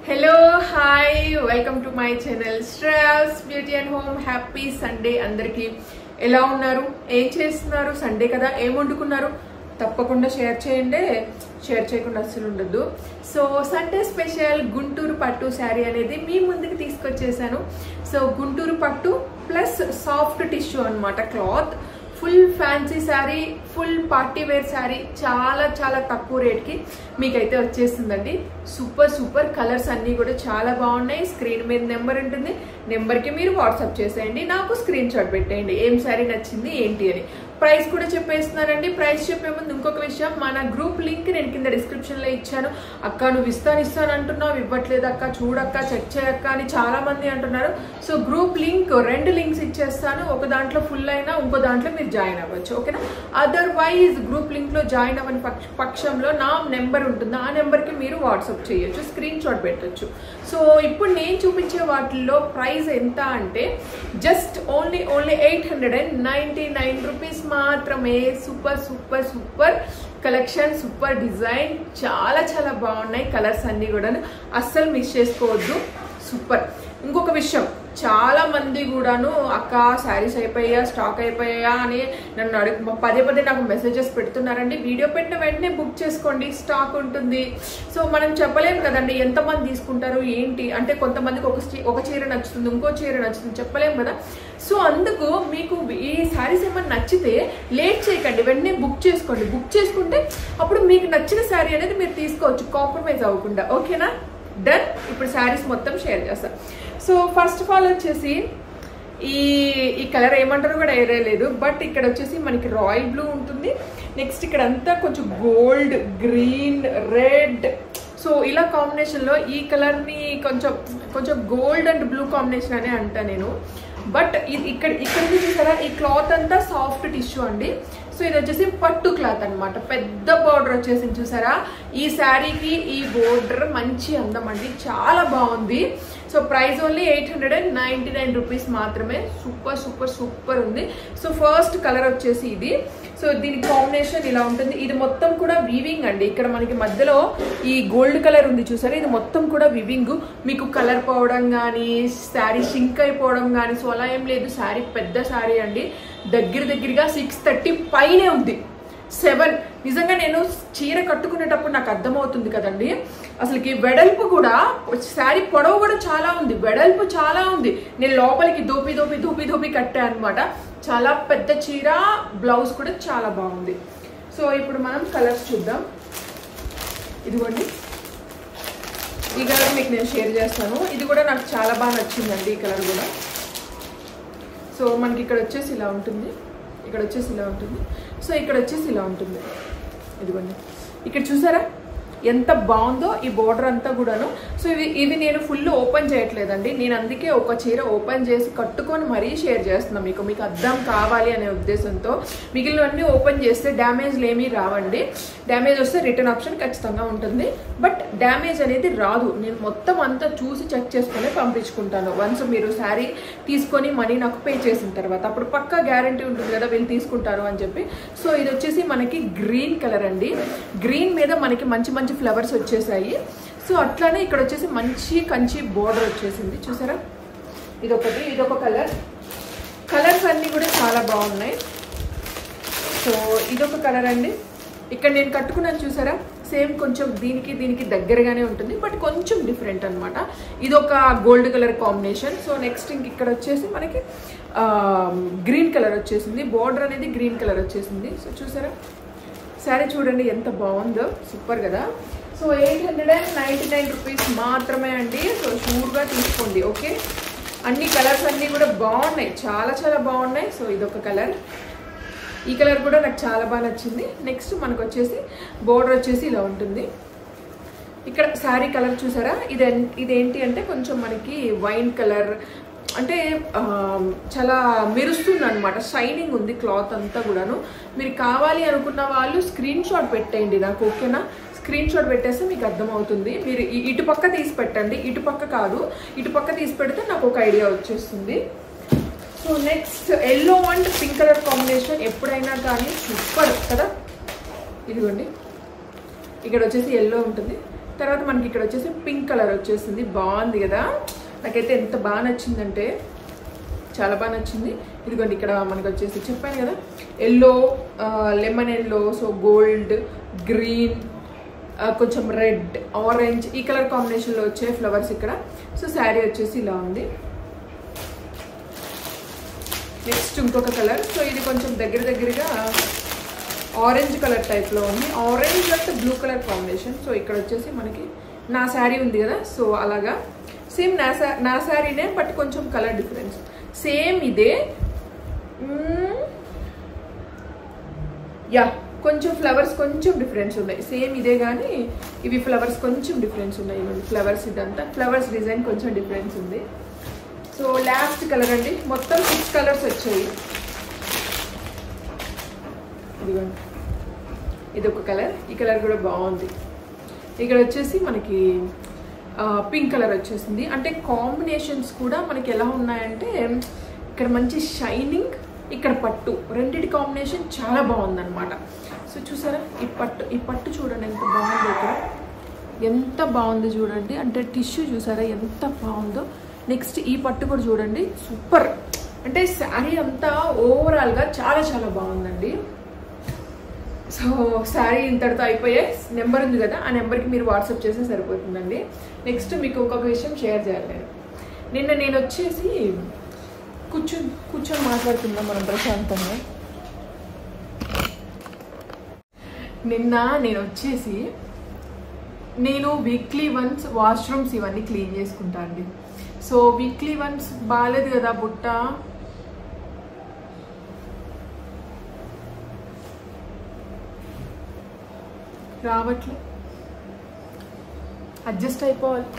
Hello hi welcome to my channel స్ట్రాస్ beauty and home happy Sunday అందరికీ ఎలా ఉన్నారు ఏం చేస్తున్నారు సండే కదా ఏం వండుకున్నారు తప్పకుండా షేర్ చేయండి షేర్ చేయకుండా అస్సలు ఉండదు సో సండే స్పెషల్ గుంటూరు పట్టు శారీ అనేది మీ ముందుకు తీసుకొచ్చేసాను సో గుంటూరు పట్టు ప్లస్ సాఫ్ట్ టిష్యూ అన్నమాట cloth full fancy sari full party wear sari చాలా చాలా తక్కువ రేట్కి మీకైతే వచ్చేస్తుందండి సూపర్ సూపర్ కలర్స్ అన్నీ కూడా చాలా బాగున్నాయి స్క్రీన్ మీద నెంబర్ ఉంటుంది నెంబర్కి మీరు వాట్సాప్ చేసేయండి నాకు స్క్రీన్ షాట్ పెట్టేయండి ఏం శారీ నచ్చింది ఏంటి అని ప్రైస్ కూడా చెప్పేస్తున్నానండి ప్రైస్ చెప్పే ముందు ఇంకొక విషయం మన గ్రూప్ లింక్ నేను కింద డిస్క్రిప్షన్ లో ఇచ్చాను అక్క నువ్వు ఇస్తాను ఇస్తాను అంటున్నావు ఇవ్వట్లేదు అక్క చూడక్క చెక్ చేయక్క అని చాలా మంది అంటున్నారు సో గ్రూప్ లింక్ రెండు లింక్స్ ఇచ్చేస్తాను ఒక దాంట్లో ఫుల్ అయినా ఇంకో దాంట్లో మీరు జాయిన్ అవ్వచ్చు ఓకేనా అదర్వైజ్ గ్రూప్ లింక్ లో జాయిన్ అవ్వని పక్ష- పక్షంలో నా నెంబర్ ఉంటుంది ఆ నెంబర్ కి మీరు వాట్సాప్ చేయొచ్చు స్క్రీన్ షాట్ పెట్టొచ్చు సో ఇప్పుడు నేను చూపించే వాటిల్లో ప్రైస్ ఎంత అంటే just only only eight hundred and ninety nine rupees మాత్రమే super super super collection super design చాలా చాలా బాగున్నాయి కలర్స్ అన్ని కూడా అస్సలు మిస్ చేసుకోవద్దు సూపర్ ఇంకొక విషయం చాలా మంది కూడాను అక్క శారీస్ అయిపోయా స్టాక్ అయిపోయా అని నన్ను అడుగు పదే పదే నాకు మెసేజెస్ పెడుతున్నారండి వీడియో పెట్టిన వెంటనే బుక్ చేసుకోండి స్టాక్ ఉంటుంది సో మనం చెప్పలేం కదండి ఎంతమంది తీసుకుంటారు ఏంటి అంటే కొంతమందికి ఒక చీ- ఒక చీర నచ్చుతుంది ఇంకో చీర నచ్చుతుంది చెప్పలేం కదా సో అందుకు మీకు ఈ శారీస్ ఏమైనా నచ్చితే లేట్ చేయకండి వెంటనే బుక్ చేసుకోండి బుక్ చేసుకుంటే అప్పుడు మీకు నచ్చిన శారీ అనేది మీరు తీసుకోవచ్చు కాంప్రమైజ్ అవ్వకుండా ఓకేనా డన్ ఇప్పుడు శారీస్ మొత్తం షేర్ చేస్తాం సో ఫస్ట్ ఆఫ్ ఆల్ వచ్చేసి ఈ ఈ కలర్ ఏమంటారో కూడా ఏరే లేదు బట్ ఇక్కడ వచ్చేసి మనకి రాయల్ బ్లూ ఉంటుంది నెక్స్ట్ ఇక్కడ అంతా కొంచెం గోల్డ్ గ్రీన్ రెడ్ సో ఇలా కాంబినేషన్లో ఈ కలర్ని కొంచెం కొంచెం గోల్డ్ అండ్ బ్లూ కాంబినేషన్ అనే అంటా నేను బట్ ఇది ఇక్కడ ఇక్కడ నుంచి చూసారా ఈ క్లాత్ అంతా సాఫ్ట్ టిష్యూ అండి సో ఇది వచ్చేసి పట్టు క్లాత్ అన్నమాట పెద్ద బార్డర్ వచ్చేసి చూసారా ఈ శారీకి ఈ బోర్డర్ మంచి అందం అండి చాలా బాగుంది so price only eight hundred and ninety nine rupees మాత్రమే సూపర్ సూపర్ సూపర్ ఉంది సో ఫస్ట్ కలర్ వచ్చేసి ఇది సో దీని కాంబినేషన్ ఇలా ఉంటుంది ఇది మొత్తం కూడా వీవింగ్ అండి ఇక్కడ మనకి మధ్యలో ఈ గోల్డ్ కలర్ ఉంది చూసారా ఇది మొత్తం కూడా వివింగ్ మీకు కలర్ పోవడం కానీ శారీ షింక్ అయిపోవడం కానీ సో అలా ఏం లేదు శారీ పెద్ద శారీ అండి దగ్గర దగ్గరగా సిక్స్ థర్టీ పైనే ఉంది సెవెన్ నిజంగా నేను చీర కట్టుకునేటప్పుడు నాకు అర్థమవుతుంది కదండి అసలుకి వెడల్పు కూడా శారీ పొడవు కూడా చాలా ఉంది వెడల్పు చాలా ఉంది నేను లోపలికి దోపి దోపి దోపి దోపి కట్టా అనమాట చాలా పెద్ద చీర బ్లౌజ్ కూడా చాలా బాగుంది సో ఇప్పుడు మనం కలర్స్ చూద్దాం ఇదిగోండి ఈ కలర్ మీకు నేను షేర్ చేస్తాను ఇది కూడా నాకు చాలా బాగా నచ్చిందండి ఈ కలర్ కూడా సో మనకి ఇక్కడ వచ్చేసి ఇలా ఉంటుంది ఇక్కడ వచ్చేసి ఇలా ఉంటుంది సో ఇక్కడ వచ్చేసి ఇలా ఉంటుంది ఇదిగోండి ఇక్కడ చూసారా ఎంత బాగుందో ఈ బోర్డర్ అంతా కూడాను సో ఇవి ఇవి నేను ఫుల్ ఓపెన్ చేయట్లేదండి నేను అందుకే ఒక చీర ఓపెన్ చేసి కట్టుకొని మరీ షేర్ చేస్తున్నాను మీకు మీకు అర్థం కావాలి అనే ఉద్దేశంతో మిగిలినవన్నీ ఓపెన్ చేస్తే డ్యామేజ్లు ఏమీ రావండి డ్యామేజ్ వస్తే రిటర్న్ ఆప్షన్ ఖచ్చితంగా ఉంటుంది బట్ డ్యామేజ్ అనేది రాదు నేను మొత్తం అంతా చూసి చెక్ చేసుకొని పంపించుకుంటాను వన్స్ మీరు శారీ తీసుకొని మనీ నాకు పే చేసిన తర్వాత అప్పుడు పక్కా గ్యారంటీ ఉంటుంది కదా వీళ్ళు తీసుకుంటారు అని చెప్పి సో ఇది వచ్చేసి మనకి గ్రీన్ కలర్ అండి గ్రీన్ మీద మనకి మంచి మంచి ఫ్లవర్స్ వచ్చేసాయి సో అట్లానే ఇక్కడ వచ్చేసి మంచి కంచి బోర్డర్ వచ్చేసింది చూసారా ఇదొకటి ఇదొక కలర్ కలర్స్ అన్నీ కూడా చాలా బాగున్నాయి సో ఇదొక కలర్ అండి ఇక్కడ నేను కట్టుకున్నాను చూసారా సేమ్ కొంచెం దీనికి దీనికి దగ్గరగానే ఉంటుంది బట్ కొంచెం డిఫరెంట్ అనమాట ఇదొక gold colour combination so next ఇంక ఇక్కడ వచ్చేసి మనకి గ్రీన్ కలర్ వచ్చేసింది బార్డర్ అనేది గ్రీన్ కలర్ వచ్చేసింది సో చూసారా శారీ చూడండి ఎంత బాగుందో సూపర్ కదా so eight hundred and ninety nine rupees మాత్రమే అండి సో షూర్గా తీసుకోండి ఓకే అన్ని కలర్స్ అన్నీ కూడా బాగున్నాయి చాలా చాలా బాగున్నాయి సో ఇదొక కలర్ ఈ కలర్ కూడా నాకు చాలా బాగా నచ్చింది నెక్స్ట్ మనకు వచ్చేసి బోర్డర్ వచ్చేసి ఇలా ఉంటుంది ఇక్కడ శారీ కలర్ చూసారా ఇది ఎన్- ఇదేంటి అంటే కొంచెం మనకి వైన్ కలర్ అంటే ఆ, చాలా మెరుస్తుంది అనమాట షైనింగ్ ఉంది క్లాత్ అంతా కూడాను మీరు కావాలి అనుకున్న వాళ్ళు స్క్రీన్ షాట్ పెట్టేయండి నాకు ఓకేనా స్క్రీన్ షాట్ పెట్టేస్తే మీకు అర్థమవుతుంది మీరు ఈ- ఇటు పక్క తీసి పెట్టండి ఇటు పక్క కాదు ఇటు పక్క తీసి పెడితే నాకు ఒక ఐడియా వచ్చేస్తుంది so next yellow and pink colour combination ఎప్పుడైనా కానీ సూపర్ కదా ఇదిగోండి ఇక్కడ వచ్చేసి ఎల్లో ఉంటుంది తర్వాత మనకి ఇక్కడ వచ్చేసి పింక్ కలర్ వచ్చేసింది బాగుంది కదా నాకైతే ఎంత బాగా నచ్చిందంటే చాలా బాగా నచ్చింది ఇదిగోండి ఇక్కడ మనకి వచ్చేసి చెప్పాను కదా yellow lemon yellow so gold green కొంచెం రెడ్ ఆరెంజ్ ఈ కలర్ కాంబినేషన్లో వచ్చే ఫ్లవర్స్ ఇక్కడ సో శారీ వచ్చేసి ఇలా ఉంది నెక్స్ట్ ఇంకొక కలర్ సో ఇది కొంచెం దగ్గర దగ్గరగా ఆరెంజ్ కలర్ టైప్లో ఉంది orange and blue colour combination so ఇక్కడ వచ్చేసి మనకి నా శారీ ఉంది కదా సో అలాగా సేమ్ నా శా నా శారీనే బట్ కొంచెం కలర్ డిఫరెన్స్ సేమ్ ఇదే యా కొంచెం ఫ్లవర్స్ కొంచెం డిఫరెన్స్ ఉన్నాయి సేమ్ ఇదే కానీ ఇవి ఫ్లవర్స్ కొంచెం డిఫరెన్స్ ఉన్నాయి ఇవ్వండి ఫ్లవర్స్ ఇదంతా ఫ్లవర్స్ డిజైన్ కొంచెం డిఫరెన్స్ ఉంది సో లాస్ట్ కలర్ అండి మొత్తం సిక్స్ కలర్స్ వచ్చాయి ఇదిగోండి ఇది ఒక కలర్ ఈ కలర్ కూడా బాగుంది ఇక్కడ వచ్చేసి మనకి పింక్ కలర్ వచ్చేసింది అంటే కాంబినేషన్స్ కూడా మనకి ఎలా ఉన్నాయంటే ఇక్కడ మంచి షైనింగ్ ఇక్కడ పట్టు రెండిటి కాంబినేషన్ చాలా బాగుందన్నమాట సో చూసారా ఈ పట్టు ఈ పట్టు చూడండి ఎంత బాగుందో ఇక్కడ ఎంత బాగుంది చూడండి అంటే టిష్యూ చూసారా ఎంత బాగుందో నెక్స్ట్ ఈ పట్టు కూడా చూడండి సూపర్ అంటే శారీ అంతా ఓవరాల్గా చాలా చాలా బాగుందండి సో శారీ ఇంతటితో అయిపోయాయి నెంబర్ ఉంది కదా ఆ నెంబర్కి మీరు వాట్సాప్ చేస్తే సరిపోతుందండి నెక్స్ట్ మీకు ఇంకొక విషయం షేర్ చేయాలి నేను నిన్న నేను వచ్చేసి కూర్చొని కూర్చొని మాట్లాడుతున్నాం మనం ప్రశాంతంగా నిన్న నేను వచ్చేసి నేను వీక్లీ వన్స్ వాష్రూమ్స్ ఇవన్నీ క్లీన్ చేసుకుంటా అండి సో వీక్లీ వన్స్ బాగాలేదు కదా బుట్ట రావట్లే అడ్జస్ట్ అయిపోవాలి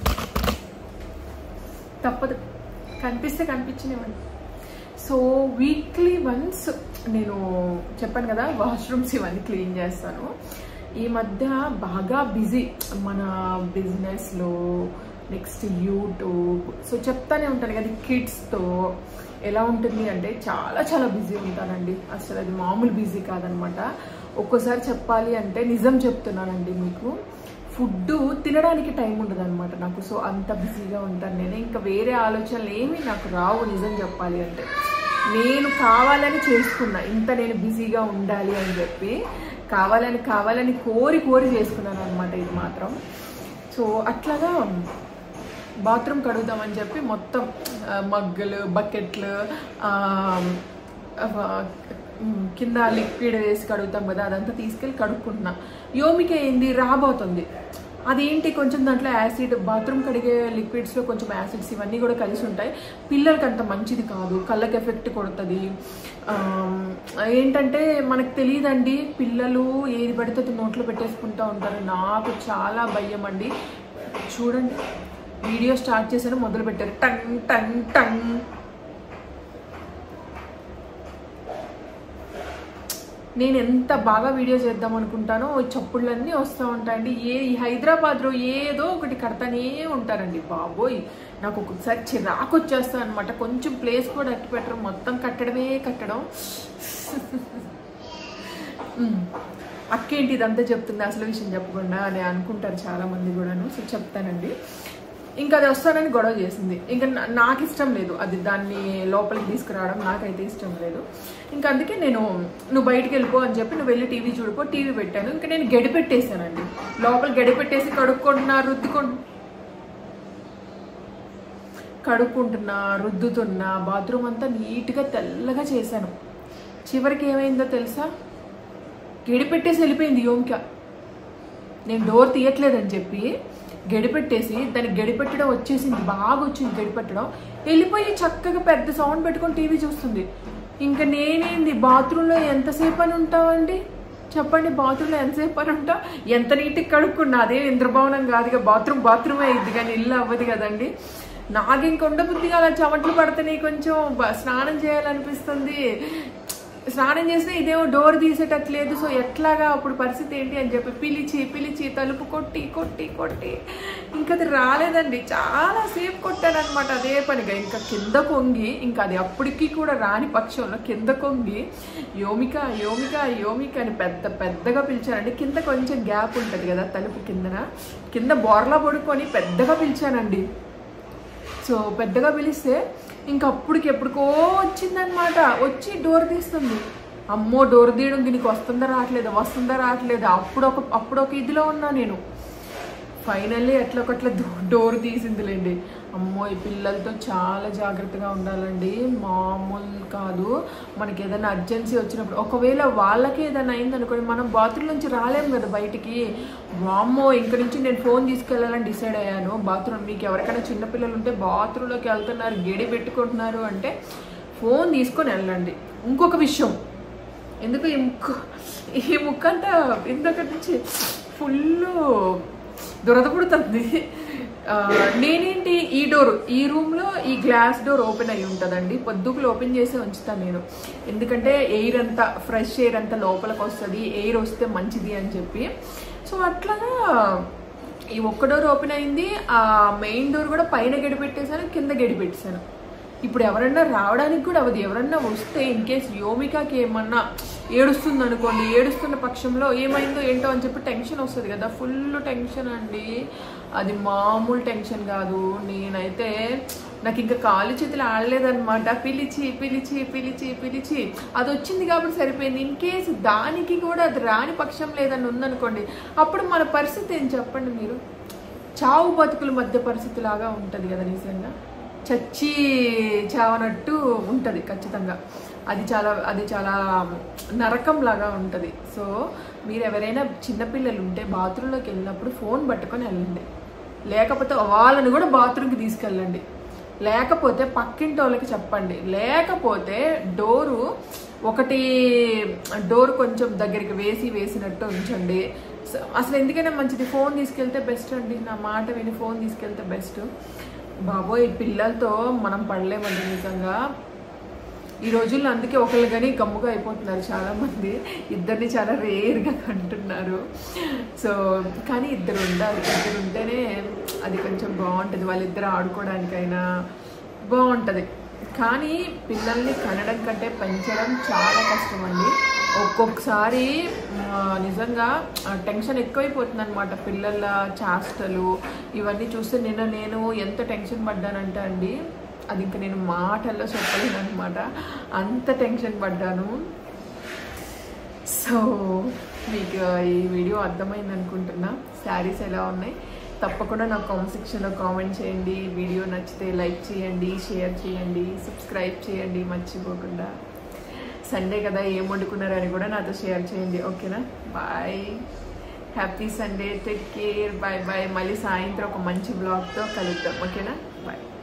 తప్పదు కనిపిస్తే కనిపించినవ్వండి సో వీక్లీ వన్స్ నేను చెప్పాను కదా వాష్రూమ్స్ ఇవన్నీ క్లీన్ చేస్తాను ఈ మధ్య బాగా బిజీ మన బిజినెస్లో నెక్స్ట్ యూట్యూబ్ సో చెప్తానే ఉంటాను కదా కిడ్స్తో ఎలా ఉంటుంది అంటే చాలా చాలా బిజీ ఉంటానండి అసలు అది మామూలు బిజీ కాదనమాట ఒక్కోసారి చెప్పాలి అంటే నిజం చెప్తున్నానండి మీకు ఫుడ్ తినడానికి టైం ఉండదు అనమాట నాకు సో అంత బిజీగా ఉంటాను నేను ఇంకా వేరే ఆలోచనలు ఏమీ నాకు రావు నిజం చెప్పాలి అంటే నేను కావాలని చేసుకున్నా ఇంత నేను బిజీగా ఉండాలి అని చెప్పి కావాలని కావాలని కోరి కోరి చేసుకున్నాను అనమాట ఇది మాత్రం సో అట్లాగా బాత్రూమ్ కడుగుదామని చెప్పి మొత్తం ఆ, మగ్గులు బకెట్లు ఆ, ఆ, ఉమ్, కింద లిక్విడ్ వేసి కడుగుతాం కదా అదంతా తీసుకెళ్ళి కడుక్కుంటున్నా యోమికి ఏంది రాబోతుంది అదేంటి కొంచెం దాంట్లో యాసిడ్ బాత్రూమ్ కడిగే లిక్విడ్స్లో కొంచెం యాసిడ్స్ ఇవన్నీ కూడా కలిసి ఉంటాయి పిల్లలకి అంత మంచిది కాదు కళ్ళకి ఎఫెక్ట్ కొడుతుంది ఆమ్, ఏంటంటే మనకు తెలియదండి పిల్లలు ఏది పడితే అది నోట్లో పెట్టేసుకుంటూ ఉంటారు నాకు చాలా భయం అండి చూడండి వీడియో స్టార్ట్ చేశారు మొదలు పెట్టారు టంగ్ టంగ్ టంగ్ నేను ఎంత బాగా వీడియో చేద్దాం అనుకుంటానో ఈ చప్పుళ్ళన్నీ వస్తూ ఉంటాయండి ఏ ఈ హైదరాబాద్లో ఏదో ఒకటి కడతానే ఉంటారండి బాబోయ్ నాకు ఒక్కొక్కసారి చిరాకు వచ్చేస్తా అనమాట కొంచెం ప్లేస్ కూడా అట్టి పెట్టరు మొత్తం కట్టడమే కట్టడం ఉమ్. అక్కేంటి ఇదంతా చెప్తుంది అసలు విషయం చెప్పకుండా అని అనుకుంటారు చాలా మంది కూడాను సో చెప్తానండి ఇంకా అది వస్తానని గొడవ చేసింది ఇంకా నా- నాకు ఇష్టం లేదు అది దాన్ని లోపలికి తీసుకురావడం నాకైతే ఇష్టం లేదు ఇంకా అందుకే నేను నువ్వు బయటికి వెళ్ళిపో అని చెప్పి నువ్వు వెళ్ళి టీవీ చూడిపో టీవీ పెట్టాను ఇంకా నేను గడి పెట్టేశానండి లోపల గడి పెట్టేసి కడుక్కుంటున్నా రుద్దుకుంటు కడుక్కుంటున్నా రుద్దుతున్నా బాత్రూమ్ అంతా నీట్గా తెల్లగా చేశాను చివరికి ఏమైందో తెలుసా గడి పెట్టేసి వెళ్ళిపోయింది యోమిక నేను డోర్ తీయట్లేదని చెప్పి గడిపెట్టేసి దానికి గడిపెట్టడం వచ్చేసింది బాగా వచ్చింది గడిపెట్టడం వెళ్ళిపోయి చక్కగా పెద్ద సౌండ్ పెట్టుకొని టీవీ చూస్తుంది ఇంకా నేనేంది బాత్రూంలో ఎంతసేపు అని ఉంటావండి చెప్పండి బాత్రూంలో ఎంతసేపు అని ఉంటా ఎంత నీట్గా కడుక్కున్నా అదే ఇంద్రభవనం కాదుగా బాత్రూమ్ బాత్రూమే అయింది కానీ ఇల్లు అవ్వదు కదండి నాకు ఇంక ఉండబుద్ధిగా అలా చెమట్లు పడుతున్నాయి కొంచెం బ- స్నానం చేయాలనిపిస్తుంది స్నానం చేసినా ఇదేమో డోర్ తీసేటట్లేదు సో ఎట్లాగా అప్పుడు పరిస్థితి ఏంటి అని చెప్పి పిలిచి పిలిచి తలుపు కొట్టి కొట్టి కొట్టి ఇంకా అది రాలేదండి చాలా సేపు కొట్టాను అనమాట అదే పనిగా ఇంకా కింద కొంగి ఇంకా అది అప్పటికి కూడా రాని పక్షంలో కింద కొంగి యోమిక యోమిక యోమిక అని పెద్ద పెద్దగా పిలిచానండి కింద కొంచెం గ్యాప్ ఉంటుంది కదా తలుపు కిందన కింద బోర్లా పడుకొని పెద్దగా పిలిచానండి సో పెద్దగా పిలిస్తే ఇంక అప్పటికి ఎప్పటికో వచ్చిందనమాట వచ్చి డోర్ తీస్తుంది అమ్మో డోర్ తీయడం దీనికి వస్తుందా రావట్లేదు వస్తుందా రావట్లేదు అప్పుడు ఒక అప్పుడు ఒక ఇదిలో ఉన్నా నేను ఫైనల్లీ ఎట్లా ఒకట్లా డోర్ తీసిందిలేండి అమ్మో ఈ పిల్లలతో చాలా జాగ్రత్తగా ఉండాలండి మామూలు కాదు మనకి ఏదైనా అర్జెన్సీ వచ్చినప్పుడు ఒకవేళ వాళ్ళకి ఏదైనా అయింది అనుకోండి మనం బాత్రూమ్ నుంచి రాలేము కదా బయటికి వామ్మో ఇంక నుంచి నేను ఫోన్ తీసుకెళ్ళాలని డిసైడ్ అయ్యాను బాత్రూమ్ మీకు ఎవరికైనా చిన్నపిల్లలు ఉంటే బాత్రూంలోకి వెళ్తున్నారు గేడి పెట్టుకుంటున్నారు అంటే ఫోన్ తీసుకొని వెళ్ళండి ఇంకొక విషయం ఎందుకు ఈ ముక్కు ఈ ముక్కు అంతా ఇంతకటి నుంచి ఫుల్ దురద పుడుతుంది ఆ, నేనేంటి ఈ డోర్ ఈ రూమ్లో ఈ గ్లాస్ డోర్ ఓపెన్ అయి ఉంటుందండి పొద్దుకులు ఓపెన్ చేసి ఉంచుతాను నేను ఎందుకంటే ఎయిర్ అంతా ఫ్రెష్ ఎయిర్ అంతా లోపలికి వస్తుంది ఎయిర్ వస్తే మంచిది అని చెప్పి సో అట్లాగా ఈ ఒక్క డోర్ ఓపెన్ అయింది ఆ మెయిన్ డోర్ కూడా పైన గడి పెట్టేశాను కింద గడి పెట్టేశాను ఇప్పుడు ఎవరన్నా రావడానికి కూడా అవదు ఎవరన్నా వస్తే ఇన్ కేస్ యోమికాకి ఏమన్నా ఏడుస్తుంది అనుకోండి ఏడుస్తున్న పక్షంలో ఏమైందో ఏంటో అని చెప్పి టెన్షన్ వస్తుంది కదా ఫుల్ టెన్షన్ అండి అది మామూలు టెన్షన్ కాదు నేనైతే నాకు ఇంకా కాలు చేతులు ఆడలేదన్నమాట పిలిచి పిలిచి పిలిచి పిలిచి అది వచ్చింది కాబట్టి సరిపోయింది ఇన్ కేసు దానికి కూడా అది రాని పక్షం లేదని ఉందనుకోండి అప్పుడు మన పరిస్థితి ఏం చెప్పండి మీరు చావు బతుకుల మధ్య పరిస్థితి లాగా ఉంటుంది కదా నిజంగా చచ్చి చావనట్టు ఉంటుంది ఖచ్చితంగా అది చాలా అది చాలా నరకం లాగా ఉంటుంది సో మీరు ఎవరైనా చిన్నపిల్లలు ఉంటే బాత్రూంలోకి వెళ్ళినప్పుడు ఫోన్ పట్టుకొని వెళ్ళండి లేకపోతే వాళ్ళని కూడా బాత్రూమ్కి తీసుకెళ్ళండి లేకపోతే పక్కింటి వాళ్ళకి చెప్పండి లేకపోతే డోరు ఒకటి డోర్ కొంచెం దగ్గరికి వేసి వేసినట్టు ఉంచండి స- అసలు ఎందుకైనా మంచిది ఫోన్ తీసుకెళ్తే బెస్ట్ అండి నా మాట విని ఫోన్ తీసుకెళ్తే బెస్ట్ బాబోయ్ పిల్లలతో మనం పడలేమండి నిజంగా ఈ రోజుల్లో అందుకే ఒకళ్ళు కానీ గమ్ముగా అయిపోతున్నారు చాలా మంది ఇద్దరిని చాలా రేర్గా కంటున్నారు సో కానీ ఇద్దరు ఉండాలి ఇద్దరు ఉంటేనే అది కొంచెం బాగుంటుంది వాళ్ళిద్దరు ఆడుకోవడానికైనా బాగుంటుంది కానీ పిల్లల్ని కనడం కంటే పెంచడం చాలా కష్టం అండి ఒక్కొక్కసారి ఆ, నిజంగా టెన్షన్ ఎక్కువైపోతుంది అనమాట పిల్లల చేష్టలు ఇవన్నీ చూస్తే నిన్న నేను ఎంత టెన్షన్ పడ్డానంటే అండి అది ఇంకా నేను మాటల్లో చెప్పలేను అనమాట అంత టెన్షన్ పడ్డాను సో మీకు ఈ వీడియో అర్థమైంది అనుకుంటున్నా శారీస్ ఎలా ఉన్నాయి తప్పకుండా నాకు కామెంట్ సెక్షన్లో కామెంట్ చేయండి వీడియో నచ్చితే లైక్ చేయండి షేర్ చేయండి సబ్స్క్రైబ్ చేయండి మర్చిపోకుండా సండే కదా ఏం వండుకున్నారని కూడా నాతో షేర్ చేయండి ఓకేనా bye happy Sunday take care bye bye మళ్ళీ సాయంత్రం ఒక మంచి బ్లాగ్తో కలుద్దాం ఓకేనా బాయ్